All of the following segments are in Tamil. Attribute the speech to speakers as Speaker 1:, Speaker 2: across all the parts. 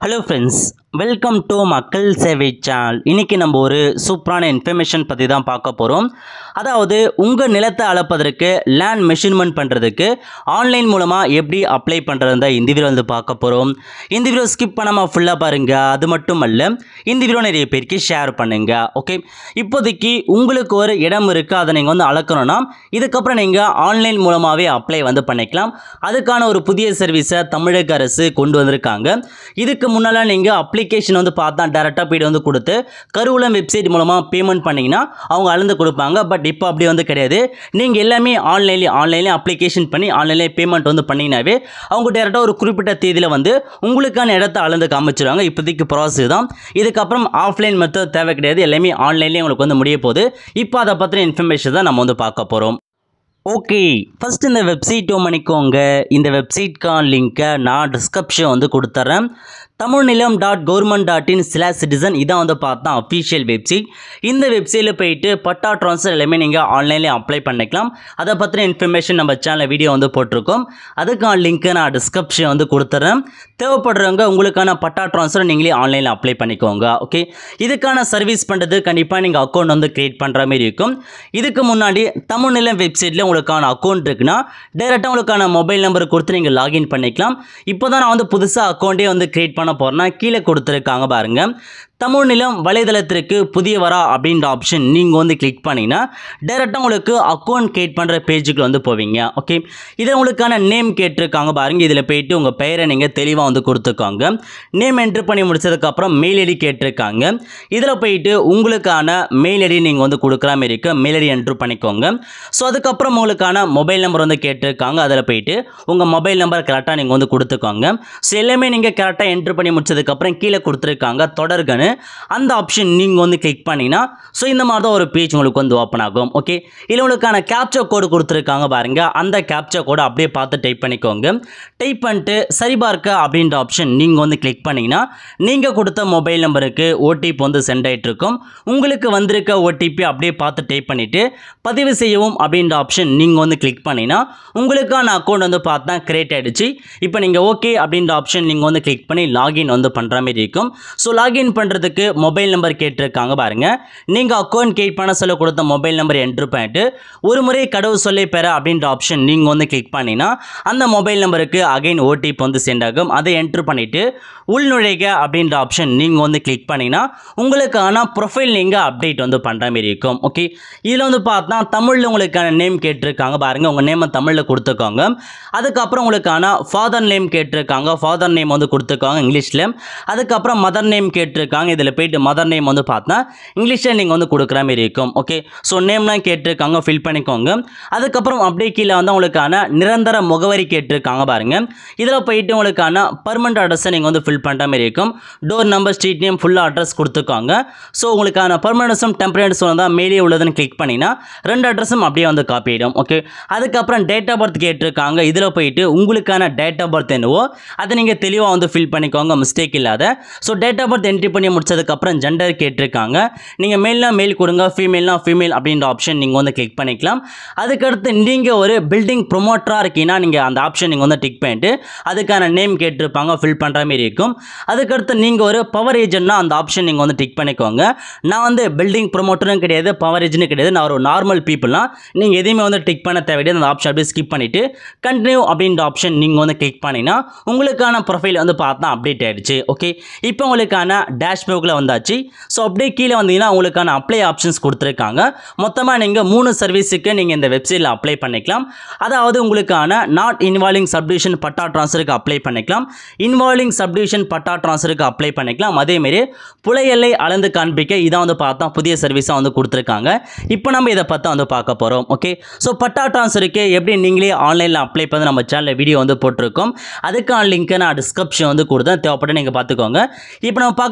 Speaker 1: ஹலோ ஃப்ரெண்ட்ஸ் வெல்கம் டு மக்கள் சேவை சேனல் இன்றைக்கி நம்ம ஒரு சூப்பரான இன்ஃபர்மேஷன் பற்றி தான் பார்க்க போகிறோம் அதாவது உங்கள் நிலத்தை அளப்பதற்கு லேண்ட் மெஷர்மெண்ட் பண்ணுறதுக்கு ஆன்லைன் மூலமாக எப்படி அப்ளை பண்ணுறது இந்த வீடியோ வந்து பார்க்க போகிறோம் இந்த வீடியோ ஸ்கிப் பண்ணாமல் ஃபுல்லாக பாருங்கள் அது மட்டும் அல்ல இந்த வீடியோ நிறைய பேருக்கு ஷேர் பண்ணுங்க ஓகே இப்போதைக்கு உங்களுக்கு ஒரு இடம் இருக்குது அதை நீங்கள் வந்து அளக்கணும்னா இதுக்கப்புறம் நீங்கள் ஆன்லைன் மூலமாகவே அப்ளை வந்து பண்ணிக்கலாம் அதுக்கான ஒரு புதிய சர்வீஸை தமிழக அரசு கொண்டு வந்திருக்காங்க இதுக்கு முன்னால் நீங்கள் அப்ளிகேஷன் வந்து பார்த்தா டேரெக்டாக போய்ட்டு வந்து கொடுத்து கருவூலம் வெப்சைட் மூலமாக பேமெண்ட் பண்ணிங்கன்னா அவங்க அளந்து கொடுப்பாங்க பட் இப்போ அப்படி வந்து கிடையாது நீங்கள் எல்லாமே ஆன்லைன்லேயே ஆன்லைன்லேயே அப்ளிகேஷன் பண்ணி ஆன்லைன்லேயே பேமெண்ட் வந்து பண்ணிங்கனாவே அவங்க டேரெக்டாக ஒரு குறிப்பிட்ட தேதியில் வந்து உங்களுக்கான இடத்த அளந்து காமிச்சிருவாங்க இப்போதைக்கு ப்ராசஸ் தான் இதுக்கப்புறம் ஆஃப்லைன் மெத்தட் தேவை கிடையாது எல்லாமே ஆன்லைன்லேயே உங்களுக்கு வந்து முடிய போகுது இப்போ அதை பற்றின இன்ஃபர்மேஷன் தான் நம்ம வந்து பார்க்க போகிறோம் ஓகே ஃபஸ்ட் இந்த வெப்சைட் பண்ணிக்கோங்க இந்த வெப்சைட்கான லிங்க்கை நான் டிஸ்கிரிப்ஷன் வந்து கொடுத்துட்றேன் Tamilnilam dot government dot in slash citizen இதான் வந்து பார்த்தா அஃபிஷியல் வெப்சைட் இந்த வெப்சைட்டில் போயிட்டு பட்டா ட்ரான்ஸ்ஃபர் எல்லாமே நீங்கள் ஆன்லைன்லேயே அப்ளை பண்ணிக்கலாம் அதை பற்றின இன்ஃபர்மேஷன் நம்ம சேனலில் வீடியோ வந்து போட்டிருக்கோம் அதுக்கான லிங்க்கை நான் டிஸ்கிரிப்ஷன் வந்து கொடுத்துட்றேன் தேவைப்படுறவங்க உங்களுக்கான பட்டா ட்ரான்ஸ்ஃபர் நீங்களே ஆன்லைனில் அப்ளை பண்ணிக்கோங்க ஓகே இதுக்கான சர்வீஸ் பண்ணுறது கண்டிப்பாக நீங்கள் அக்கௌண்ட் வந்து க்ரியேட் பண்ணுற மாதிரி இருக்கும் இதுக்கு முன்னாடி தமிழ்நிலம் வெப்சைட்டில் உங்களுக்கான அக்கௌண்ட் இருக்குன்னா டேரெக்டாக உங்களுக்கான மொபைல் நம்பர் கொடுத்து நீங்கள் லாகின் பண்ணிக்கலாம் இப்போ தான் நான் வந்து புதுசாக அக்கௌண்ட்டே வந்து க்ரியேட் பண்ண போகிறேன்னா கீழே கொடுத்துருக்காங்க பாருங்கள் தமிழ் நிலம் வலைதளத்திற்கு புதியவரா அப்படின்ற ஆப்ஷன் நீங்கள் வந்து கிளிக் பண்ணிங்கன்னா டேரெக்டாக உங்களுக்கு அக்கௌண்ட் கிரியேட் பண்ணுற பேஜுக்கு வந்து போவீங்க ஓகே இதில் உங்களுக்கான நேம் கேட்டிருக்காங்க பாருங்கள் இதில் போயிட்டு உங்கள் பெயரை நீங்கள் தெளிவாக வந்து கொடுத்துக்கோங்க நேம் என்ட்ரு பண்ணி முடிச்சதுக்கப்புறம் மெயில் ஐடி கேட்டிருக்காங்க இதில் போயிட்டு உங்களுக்கான மெயில் ஐடி நீங்கள் வந்து கொடுக்குற மாதிரி இருக்கு மெயில் ஐடி என்ட்ரு பண்ணிக்கோங்க ஸோ அதுக்கப்புறம் உங்களுக்கான மொபைல் நம்பர் வந்து கேட்டிருக்காங்க அதில் போயிட்டு உங்கள் மொபைல் நம்பர் கரெக்டாக நீங்கள் வந்து கொடுத்துக்கோங்க ஸோ எல்லாமே நீங்கள் கரெக்டாக என்ட்ரு பண்ணி முடிச்சதுக்கப்புறம் கீழே கொடுத்துருக்காங்க தொடர்கன்னு அந்த ஆப்ஷன் நீங்கள் வந்து கிளிக் பண்ணிங்கன்னா ஸோ இந்த மாதிரி தான் ஒரு பேஜ் உங்களுக்கு வந்து ஓப்பன் ஆகும் ஓகே இதில் உங்களுக்கான கேப்சர் கோடு கொடுத்துருக்காங்க பாருங்கள் அந்த கேப்சர் கோடை அப்படியே பார்த்து டைப் பண்ணிக்கோங்க டைப் பண்ணிட்டு சரிபார்க்க அப்படின்ற ஆப்ஷன் நீங்கள் வந்து கிளிக் பண்ணிங்கன்னா நீங்கள் கொடுத்த மொபைல் நம்பருக்கு ஓடிபி வந்து சென்ட் ஆகிட்டு இருக்கும் உங்களுக்கு வந்திருக்க ஓடிபி அப்படியே பார்த்து டைப் பண்ணிவிட்டு பதிவு செய்யவும் அப்படின்ற ஆப்ஷன் நீங்கள் வந்து கிளிக் பண்ணிங்கன்னா உங்களுக்கான அக்கௌண்ட் வந்து பார்த்தா கிரியேட் ஆகிடுச்சு இப்போ நீங்கள் ஓகே அப்படின்ற ஆப்ஷன் நீங்கள் வந்து கிளிக் பண்ணி லாகின் வந்து பண்ணுற மாதிரி இருக்கும் ஸோ லாகின் பண்ணுறதுக்கு மொபைல் நம்பர் கேட்டிருக்காங்க பாருங்கள் நீங்கள் அக்கௌண்ட் கிரியேட் பண்ண சொல்ல கொடுத்த மொபைல் நம்பர் என்ட்ரு பண்ணிட்டு ஒரு முறை கடவு சொல்லை பெற அப்படின்ற ஆப்ஷன் நீங்கள் வந்து கிளிக் பண்ணினா அந்த மொபைல் நம்பருக்கு அகைன் ஓடிபி வந்து சென்ட் ஆகும் அதை என்ட்ரு பண்ணிவிட்டு உள்நுழைக அப்படின்ற ஆப்ஷன் நீங்கள் வந்து கிளிக் பண்ணினா உங்களுக்கான ப்ரொஃபைல் நீங்கள் அப்டேட் வந்து பண்ணுற மாதிரி இருக்கும் ஓகே இதில் வந்து பார்த்தா தமிழில் உங்களுக்கான நேம் கேட்டிருக்காங்க பாருங்கள் உங்கள் நேமை தமிழில் கொடுத்துக்கோங்க அதுக்கப்புறம் உங்களுக்கான ஃபாதர் நேம் கேட்டிருக்காங்க ஃபாதர் நேம் வந்து கொடுத்துருக்காங்க இங்கிலீஷில் அதுக்கப்புறம் மதர் நேம் கேட்டிருக்காங்க இதில் போயிட்டு மதர் நேம் வந்து பார்த்தா இங்கிலீஷில் நீங்கள் வந்து கொடுக்குற மாதிரி இருக்கும் ஓகே ஸோ நேம்லாம் கேட்டிருக்காங்க ஃபில் பண்ணிக்கோங்க அதுக்கப்புறம் அப்படியே கீழே வந்து உங்களுக்கான நிரந்தர முகவரி கேட்டிருக்காங்க பாருங்கள் இதில் போயிட்டு உங்களுக்கான பர்மனண்ட் அட்ரஸை நீங்கள் வந்து ஃபில் பண்ணுற மாதிரி இருக்கும் டோர் நம்பர் ஸ்ட்ரீட் நேம் ஃபுல்லாக அட்ரஸ் கொடுத்துருக்காங்க ஸோ உங்களுக்கான பர்மனன்ஸும் டெம்பரரிஸும் வந்து மேலே உள்ளதுன்னு கிளிக் பண்ணிங்கன்னா ரெண்டு அட்ரஸும் அப்படியே வந்து காப்பி ஆகிடும் ஓகே அதுக்கப்புறம் டேட் ஆஃப் பர்த் கேட்டிருக்காங்க இதில் போயிட்டு உங்களுக்கான டேட் ஆஃப் பர்த் என்னவோ அதை நீங்கள் தெளிவாக வந்து ஃபில் பண்ணிக்கோங்க மிஸ்டேக் இல்லாத so date of birth entry பண்ணி முடிச்சதுக்கப்புறம் ஜெண்டர் கேட்டிருக்காங்க நீங்கள் மேல்னா மேல் கொடுங்க ஃபீமேல்னா ஃபீமேல் அப்படின்ற ஆப்ஷன் நீங்கள் வந்து கிளிக் பண்ணிக்கலாம் அதுக்கடுத்து நீங்கள் ஒரு பில்டிங் ப்ரொமோட்டராக இருக்கீங்கன்னா நீங்கள் அந்த ஆப்ஷன் நீங்கள் வந்து டிக் பண்ணிட்டு அதுக்கான நேம் கேட்டிருப்பாங்க ஃபில் பண்ணுற மாதிரி இருக்கும் அதுக்கடுத்து நீங்கள் ஒரு பவர் ஏஜென்ட்னா அந்த ஆப்ஷன் நீங்கள் வந்து டிக் பண்ணிக்கோங்க நான் வந்து பில்டிங் ப்ரொமோட்டரும் கிடையாது பவர் ஏஜென்ட்டும் கிடையாது நான் ஒரு நார்மல் பீப்புள்லாம் நீங்கள் எதையுமே வந்து டிக் பண்ண தேவையில்லை அந்த ஆப்ஷன் அப்படியே ஸ்கிப் பண்ணிவிட்டு கண்டினியூ அப்படின்ற ஆப்ஷன் நீங்கள் வந்து கிளிக் பண்ணிங்கன்னா உங்களுக்கான ப்ரொஃபைல் வந்து பார்த்தா அப்டேட் ஆகிடுச்சு ஓகே இப்போ உங்களுக்கான டேஷ்போர்டில் வந்தாச்சு ஸோ அப்படியே கீழே வந்தீங்கன்னா உங்களுக்கான அப்ளை ஆப்ஷன்ஸ் கொடுத்துருக்காங்க மொத்தமாக நீங்கள் மூணு சர்வீஸுக்கு நீங்கள் இந்த வெப்சைட்டில் அப்ளை பண்ணிக்கலாம் அதாவது உங்களுக்கான நாட் இன்வால்விங் சப்டிவிஷன் பட்டா ட்ரான்ஸ்ஃபருக்கு அப்ளை பண்ணிக்கலாம் இன்வால்விங் சப்டிவிஷன் பட்டா ட்ரான்ஸ்ஃபருக்கு அப்ளை பண்ணிக்கலாம் அதேமாரி புலை எல்லை அளந்து காண்பிக்க இதான் வந்து பார்த்தா புதிய சர்வீஸாக வந்து கொடுத்துருக்காங்க இப்போ நம்ம இதை பற்றி வந்து பார்க்க போகிறோம் ஓகே ஸோ பட்டா ட்ரான்ஸ்ஃபருக்கு எப்படி நீங்களே ஆன்லைனில் அப்ளை பண்ணி நம்ம சேனலில் வீடியோ வந்து போட்டிருக்கோம் அதுக்கான லிங்க்கை நான் டிஸ்கிரிப்ஷன் வந்து கொடுத்தேன் தேவைப்பட்டு நீங்கள் பார்த்துக்கோங்க இப்போ நம்ம பார்க்க போகிறது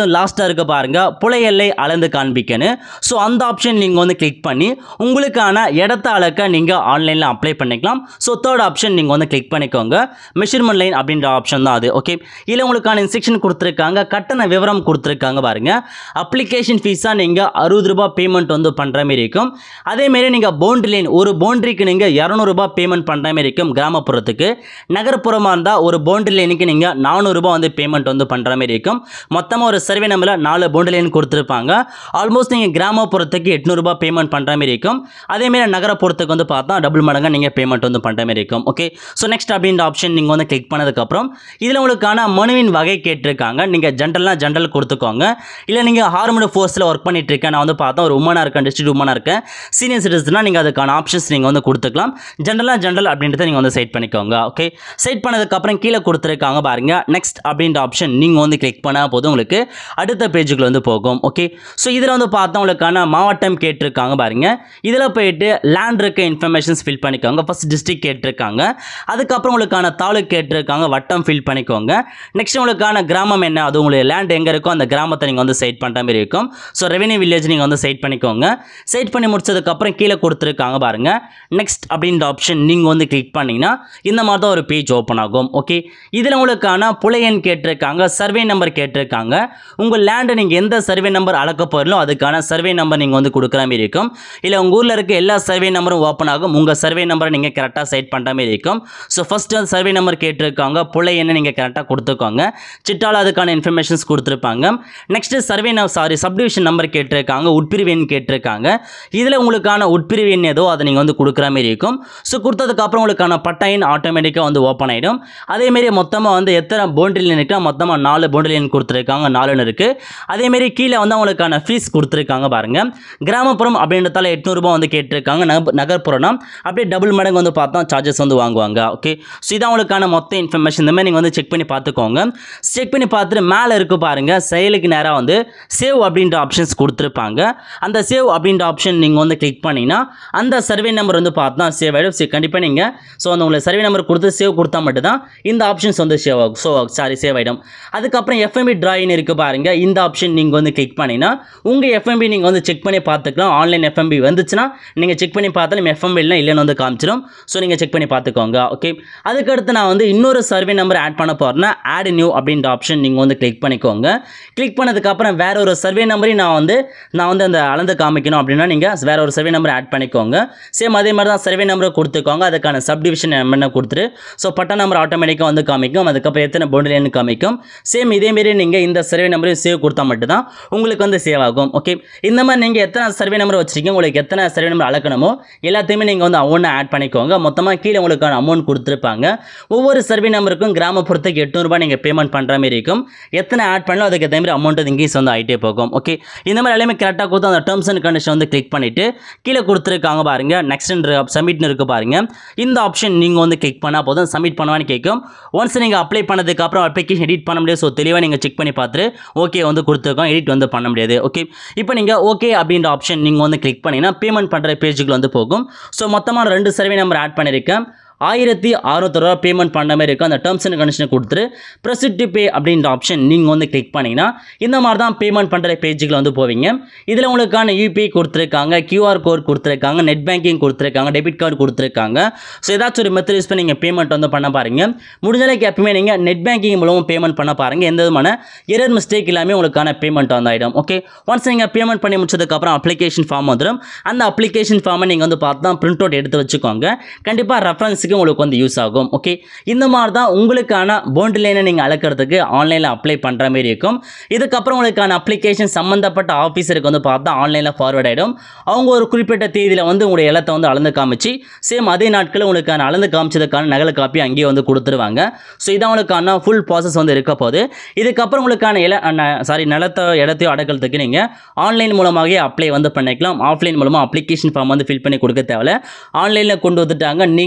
Speaker 1: வந்து லாஸ்ட்டாக இருக்க பாருங்க புலை எல்லை அளந்து காண்பிக்கணும் ஸோ அந்த ஆப்ஷன் நீங்கள் வந்து கிளிக் பண்ணி உங்களுக்கான இடத்த அளக்க நீங்கள் ஆன்லைனில் அப்ளை பண்ணிக்கலாம் ஸோ தேர்ட் ஆப்ஷன் நீங்கள் வந்து கிளிக் பண்ணிக்கோங்க மெஷர்மெண்ட் லைன் அப்படின்ற ஆப்ஷன் தான் அது ஓகே இதில் உங்களுக்கான இன்ஸ்ட்ரக்ஷன் கொடுத்துருக்காங்க கட்டண விவரம் கொடுத்துருக்காங்க பாருங்க அப்ளிகேஷன் ஃபீஸாக நீங்கள் அறுபது ரூபாய் பேமெண்ட் வந்து பண்ணுற மாதிரி இருக்கும் அதேமாரி நீங்கள் பவுண்டரி லைன் ஒரு பவுண்டரிக்கு நீங்கள் இரநூறுபா பேமெண்ட் பண்ணுற மாதிரி இருக்கும் கிராமப்புறத்துக்கு நகர்ப்புறமாக இருந்தால் ஒரு பவுண்டரி லைனுக்கு நீங்கள் நானூறுரூபா வந்து பேமெண்ட் வந்து பண்ணுற மாதிரி இருக்கும் மொத்தமாக ஒரு சர்வே நம்பரில் நாலு பவுண்டரி லைன் கொடுத்துருப்பாங்க ஆல்மோஸ்ட் நீங்கள் கிராமப்புறத்துக்கு எட்நூறுபா பேமெண்ட் பண்ணுற மாதிரி இருக்கும் அதேமாரி நகரப்புறத்துக்கு வந்து பார்த்தா டபுள் மடங்காக நீங்கள் பேமெண்ட் வந்து பண்ணுற மாதிரி இருக்கும் ஓகே ஸோ நெக்ஸ்ட் அப்படின்ற ஆப்ஷன் நீங்கள் வந்து கிளிக் பண்ணதுக்கப்புறம் இதில் உங்களுக்கான மனுவின் வகை கேட்டிருக்காங்க நீங்கள் ஜென்ரல்னால் ஜென்ரல் கொடுத்துக்கோங்க இல்லை நீங்கள் ஹார்மோன் ஃபோர்ஸில் ஒர்க் பண்ணிட்டு இருக்கேன் நான் வந்து பார்த்தா ஒரு உமனாக இருக்கேன் டிஸ்ட்ரிக்ட் உமனாக இருக்கேன் சீனியர் சிட்டிசனாக நீங்கள் அதுக்கான ஆப்ஷன்ஸ் நீங்கள் வந்து கொடுத்துக்கலாம் ஜென்ரலாக ஜென்ரல் அப்படின்றத நீங்கள் வந்து செட் பண்ணிக்கோங்க ஓகே செட் பண்ணதுக்கப்புறம் கீழே கொடுத்துருக்காங்க பாருங்க நெக்ஸ்ட் அப்படின்ற ஆப்ஷன் நீங்கள் வந்து கிளிக் பண்ணால் போதும் உங்களுக்கு அடுத்த பேஜுக்குள்ள வந்து போகும் ஓகே ஸோ இதில் வந்து பார்த்தா உங்களுக்கான மாவட்டம் கேட்டிருக்காங்க பாருங்க இதில் போயிட்டு லேண்ட் இருக்க இன்ஃபர்மேஷன்ஸ் ஃபில் பண்ணிக்கோங்க ஃபர்ஸ்ட் டிஸ்ட்ரிக்ட் கேட்டிருக்காங்க அதுக்கப்புறம் உங்களுக்கான தாலுக் கேட்டிருக்காங்க வட்டம் ஃபில் பண்ணிக்கோங்க நெக்ஸ்ட் உங்களுக்கான கிராமம் என்ன அது உங்களுக்கு லேண்ட் எங்கே இருக்கோ அந்த கிராமத்தை நீங்கள் வந்து செட் பண்ணுற மாதிரி இருக்கும் ஸோ ரெவென்யூ வில்லேஜ் நீங்கள் வந்து செட் பண்ணிக்கோங்க செட் பண்ணி முடிச்சதுக்கப்புறம் கீழே கொடுத்துருக்காங்க பாருங்க நெக்ஸ்ட் அப்படின்ற ஆப்ஷன் நீங்கள் வந்து கிளிக் பண்ணிங்கன்னா இந்த மாதிரி தான் ஒரு பேஜ் ஓப்பன் ஆகும் ஓகே இதில் உங்களுக்கான புலையன் கேட்டிருக்காங்க சர்வே நம்பர் கேட்டிருக்காங்க உங்கள் லேண்டை நீங்கள் எந்த சர்வே நம்பர் அளக்க போகிறீங்களோ அதுக்கான சர்வே நம்பர் நீங்கள் வந்து கொடுக்குற மாதிரி இருக்கும் இல்லை உங்கள் ஊரில் இருக்க எல்லா சர்வே நம்பரும் ஓப்பன் ஆகும் உங்கள் சர்வே நம்பரை நீங்கள் கரெக்டாக செட் பண்ணுற மாதிரி இருக்கும் ஸோ ஃபஸ்ட்டு அந்த சர்வே நம்பர் கேட்டிருக்காங்க புலையன்னு நீங்கள் கரெக்டாக கொடுத்துக்கோங்க சிட்டால அதுக்கான இன்ஃபர்மேஷன்ஸ் கொடுத்துருப்பாங்க next survey sorry subdivision number கேட்டிருக்காங்க உட்பிரிவு எண் கேட்டிருக்காங்க இதில் உங்களுக்கான உட்பிரிவு எண் ஏதோ அதை நீங்கள் வந்து கொடுக்குற மாதிரி இருக்கும் ஸோ கொடுத்ததுக்கப்புறம் உங்களுக்கான பட்டாயின் ஆட்டோமேட்டிக்காக வந்து ஓப்பன் ஆகிடும் அதேமாரி மொத்தமாக வந்து எத்தனை பவுண்டரி இருக்கா மொத்தமாக நாலு பவுண்டரி லைன் கொடுத்துருக்காங்க நாலுன்னு இருக்குது அதேமாரி கீழே வந்து அவங்களுக்கான ஃபீஸ் கொடுத்துருக்காங்க பாருங்கள் கிராமப்புறம் அப்படின்றதால எட்நூறுபா வந்து கேட்டிருக்காங்க நக நகர்ப்புறம்னா அப்படியே டபுள் மடங்கு வந்து பார்த்தா சார்ஜஸ் வந்து வாங்குவாங்க ஓகே ஸோ இதான் உங்களுக்கான மொத்த இன்ஃபர்மேஷன் இந்த மாதிரி நீங்கள் வந்து செக் பண்ணி பார்த்துக்கோங்க செக் பண்ணி பார்த்துட்டு மேலே இருக்கு பாருங்கள் செயலுக்கு நேராக வந்து சேவ் அப்படின்ற ஆப்ஷன்ஸ் கொடுத்துருப்பாங்க அந்த சேவ் அப்படின்ற ஆப்ஷன் நீங்கள் வந்து கிளிக் பண்ணிங்கன்னா அந்த சர்வே நம்பர் வந்து பார்த்தா சேவ் ஆகிடும் சரி கண்டிப்பாக நீங்கள் ஸோ அந்த உங்களுக்கு சர்வே நம்பர் கொடுத்து சேவ் கொடுத்தா மட்டும்தான் இந்த ஆப்ஷன்ஸ் வந்து சேவ் ஆகும் ஸோ சாரி சேவ் ஆகிடும் அதுக்கப்புறம் எஃப்எம்பி டிராயிங் இருக்குது பாருங்க இந்த ஆப்ஷன் நீங்கள் வந்து கிளிக் பண்ணிங்கன்னா உங்கள் எஃப்எம்பி நீங்கள் வந்து செக் பண்ணி பார்த்துக்கலாம் ஆன்லைன் எஃப்எம்பி வந்துச்சுன்னா நீங்கள் செக் பண்ணி பார்த்தாலும் எஃப்எம்பி இல்லை இல்லைன்னு வந்து காமிச்சிடும் ஸோ நீங்கள் செக் பண்ணி பார்த்துக்கோங்க ஓகே அதுக்கடுத்து நான் வந்து இன்னொரு சர்வே நம்பர் ஆட் பண்ண போகிறேன்னா ஆட் நியூ அப்படின்ற ஆப்ஷன் நீங்கள் வந்து கிளிக் பண்ணிக்கோங்க கிளிக் பண்ணதுக்கப்புறம் வேற ஒரு சர்வே நம்பரையும் நான் வந்து நான் வந்து அந்த அளந்து காமிக்கணும் அப்படின்னா நீங்கள் வேற ஒரு சர்வே நம்பர் ஆட் பண்ணிக்கோங்க சேம் அதே மாதிரி தான் சர்வே நம்பரை கொடுத்துக்கோங்க அதுக்கான சப்டிவிஷன் என்ன கொடுத்துரு ஸோ பட்டா நம்பர் ஆட்டோமேட்டிக்காக வந்து காமிக்கும் அதுக்கப்புறம் எத்தனை பவுண்டரின்னு காமிக்கும் சேம் இதேமாரி நீங்கள் இந்த சர்வே நம்பரையும் சேவ் கொடுத்தா மட்டும்தான் உங்களுக்கு வந்து சேவ் ஆகும் ஓகே இந்த மாதிரி நீங்கள் எத்தனை சர்வே நம்பர் வச்சிருக்கீங்க உங்களுக்கு எத்தனை சர்வே நம்பர் அளக்கணுமோ எல்லாத்தையுமே நீங்கள் வந்து ஒவ்வொன்று ஆட் பண்ணிக்கோங்க மொத்தமாக கீழே உங்களுக்கான அமௌண்ட் கொடுத்துருப்பாங்க ஒவ்வொரு சர்வே நம்பருக்கும் கிராமப்புறத்துக்கு எட்நூறுபா நீங்கள் பேமெண்ட் பண்ணுற மாதிரி இருக்கும் எத்தனை ஆட் பண்ணலாம் அதுக்கு ஏற்ற மாதிரி அமௌண்ட் வந்து இன்க்ரீஸ் வந்து ஆகிட்டே போகும் ஓகே இந்த மாதிரி எல்லாமே கரெக்டாக கொடுத்து அந்த டேர்ம்ஸ் அண்ட் கண்டிஷன் வந்து கிளிக் பண்ணிவிட்டு கீழே கொடுத்துருக்காங்க பாருங்க நெக்ஸ்ட் சப்மிட்னு இருக்கு பாருங்க இந்த ஆப்ஷன் நீங்கள் வந்து கிளிக் பண்ணால் போதும் சப்மிட் பண்ணுவான்னு கேட்கும் ஒன்ஸ் நீங்கள் அப்ளை பண்ணதுக்கு அப்புறம் அப்ளிகேஷன் எடிட் பண்ண முடியாது ஸோ தெளிவாக நீங்கள் செக் பண்ணி பார்த்துட்டு ஓகே வந்து கொடுத்துருக்கோம் எடிட் வந்து பண்ண முடியாது ஓகே இப்போ நீங்கள் ஓகே அப்படின்ற ஆப்ஷன் நீங்கள் வந்து கிளிக் பண்ணிங்கன்னா பேமெண்ட் பண்ணுற பேஜுக்கு வந்து போகும் ஸோ மொத்தமாக ரெண்டு சர்வே நம்பர் ஆட் பண்ணியிருக்கேன் ஆயிரத்தி அறுநூத்தி ரூபா பேமெண்ட் பண்ண மாதிரி இருக்கும் அந்த டேர்ம்ஸ் அண்ட் கண்டிஷனை கொடுத்துட்டு ப்ரெசிட் டு பே அப்படின்ற ஆப்ஷன் நீங்கள் வந்து கிளிக் பண்ணிங்கன்னா இந்த மாதிரி தான் பேமெண்ட் பண்ணுற பேஜுக்குள்ள வந்து போவீங்க இதில் உங்களுக்கான யூபிஐ கொடுத்துருக்காங்க கியூஆர் கோட் கொடுத்துருக்காங்க நெட் பேங்கிங் கொடுத்துருக்காங்க டெபிட் கார்டு கொடுத்துருக்காங்க ஸோ ஏதாச்சும் ஒரு மெத்தட் யூஸ் பண்ணி நீங்கள் பேமெண்ட் வந்து பண்ண பாருங்க முடிஞ்ச அளவுக்கு எப்பவுமே நீங்கள் நெட் பேங்கிங் மூலமும் பேமெண்ட் பண்ண பாருங்க எந்த விதமான எரர் மிஸ்டேக் இல்லாமல் உங்களுக்கான பேமெண்ட் வந்து ஆகிடும் ஓகே ஒன்ஸ் நீங்கள் பேமெண்ட் பண்ணி முடிச்சதுக்கப்புறம் அப்ளிகேஷன் ஃபார்ம் வந்துடும் அந்த அப்ளிகேஷன் ஃபார்மை நீங்கள் வந்து பார்த்தா பிரிண்ட் அவுட் எடுத்து வச்சுக்கோங்க கண்டிப்பாக ரெஃபரன்ஸுக்கு உங்களுக்கு வந்து யூஸ் ஆகும் ஓகே இந்த மாதிரி தான் உங்களுக்கான பவுண்டரி லைனை நீங்கள் அளக்கிறதுக்கு ஆன்லைனில் அப்ளை பண்ணுற மாதிரி இருக்கும் இதுக்கப்புறம் உங்களுக்கான அப்ளிகேஷன் சம்மந்தப்பட்ட ஆஃபீஸருக்கு வந்து பார்த்தா ஆன்லைனில் ஃபார்வர்ட் ஆகிடும் அவங்க ஒரு குறிப்பிட்ட தேதியில் வந்து உங்களுடைய இடத்த வந்து அளந்து காமிச்சு சேம் அதே நாட்களில் உங்களுக்கான அளந்து காமிச்சதுக்கான நகல் காப்பி அங்கேயே வந்து கொடுத்துருவாங்க ஸோ இதான் உங்களுக்கான ஃபுல் ப்ராசஸ் வந்து இருக்க போகுது இதுக்கப்புறம் உங்களுக்கான இல சாரி நிலத்தை இடத்தையும் அடக்கிறதுக்கு நீங்கள் ஆன்லைன் மூலமாகவே அப்ளை வந்து பண்ணிக்கலாம் ஆஃப்லைன் மூலமாக அப்ளிகேஷன் ஃபார்ம் வந்து ஃபில் பண்ணி கொடுக்க தேவையில்ல ஆன்லைனில் கொண்டு வந்துட்டாங்க நீங்களே வீட்டில்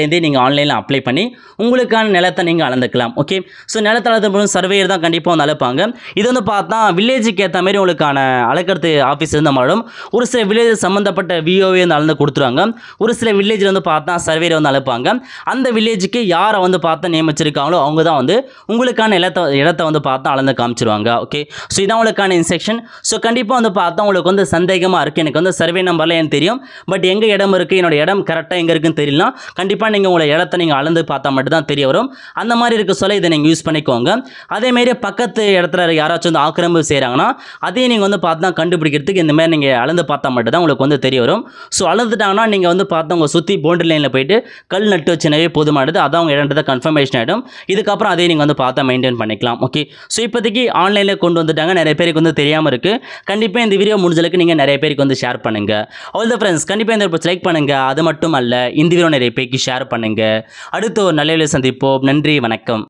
Speaker 1: வீட்டிலேருந்தே நீங்கள் ஆன்லைனில் அப்ளை பண்ணி உங்களுக்கான நிலத்தை நீங்கள் அளந்துக்கலாம் ஓகே ஸோ நிலத்தை அளந்த போது சர்வேயர் தான் கண்டிப்பாக வந்து அளப்பாங்க இது வந்து பார்த்தா வில்லேஜுக்கு ஏற்ற மாதிரி உங்களுக்கான அளக்கிறது ஆஃபீஸ் இருந்த மாடும் ஒரு சில வில்லேஜ் சம்மந்தப்பட்ட விஓவே வந்து அளந்து கொடுத்துருவாங்க ஒரு சில வில்லேஜில் வந்து பார்த்தா சர்வேயர் வந்து அளப்பாங்க அந்த வில்லேஜுக்கு யாரை வந்து பார்த்தா நியமிச்சிருக்காங்களோ அவங்க தான் வந்து உங்களுக்கான நிலத்தை இடத்த வந்து பார்த்தா அளந்து காமிச்சிருவாங்க ஓகே ஸோ இதான் உங்களுக்கான இன்ஸ்ட்ரக்ஷன் ஸோ கண்டிப்பாக வந்து பார்த்தா உங்களுக்கு வந்து சந்தேகமாக இருக்குது எனக்கு வந்து சர்வே நம்பர்லாம் எனக்கு தெரியும் பட் எங்கே இடம் இருக்குது என்னோட இடம் கரெக்டாக எங்கே இருக்குன்னு தெரியலனா கண்டிப்பாக நீங்கள் உங்களோட இடத்த நீங்கள் அளந்து பார்த்தா மட்டும் தான் தெரிய வரும் அந்த மாதிரி இருக்க சொல்ல இதை நீங்கள் யூஸ் பண்ணிக்கோங்க அதேமாரி பக்கத்து இடத்துல யாராச்சும் வந்து ஆக்கிரமிப்பு செய்கிறாங்கன்னா அதையும் நீங்கள் வந்து பார்த்தா கண்டுபிடிக்கிறதுக்கு இந்த மாதிரி நீங்கள் அளந்து பார்த்தா மட்டும் தான் உங்களுக்கு வந்து தெரிய வரும் ஸோ அளந்துட்டாங்கன்னா நீங்கள் வந்து பார்த்தா உங்கள் சுற்றி பவுண்டரி லைனில் போயிட்டு கல் நட்டு வச்சுனவே போதுமானது அதான் உங்கள் இடன்றத கன்ஃபர்மேஷன் ஆகிடும் இதுக்கப்புறம் அதையும் நீங்கள் வந்து பார்த்தா மெயின்டைன் பண்ணிக்கலாம் ஓகே ஸோ இப்போதைக்கு ஆன்லைனில் கொண்டு வந்துட்டாங்க நிறைய பேருக்கு வந்து தெரியாமல் இருக்குது கண்டிப்பாக இந்த வீடியோ முடிஞ்சளவுக்கு நீங்கள் நிறைய பேருக்கு வந்து ஷேர் பண்ணுங்கள் ஆல் த ஃப்ரெண்ட்ஸ் கண்டிப்பாக இந்த லைக் பண்ணுங்கள் அது மட்டும் அல்ல இந்த வீடியோ நிறைய பேருக்கு ஷேர் பண்ணுங்கள் அடுத்து ஒரு நல்ல வீடியோ சந்திப்போம் நன்றி வணக்கம்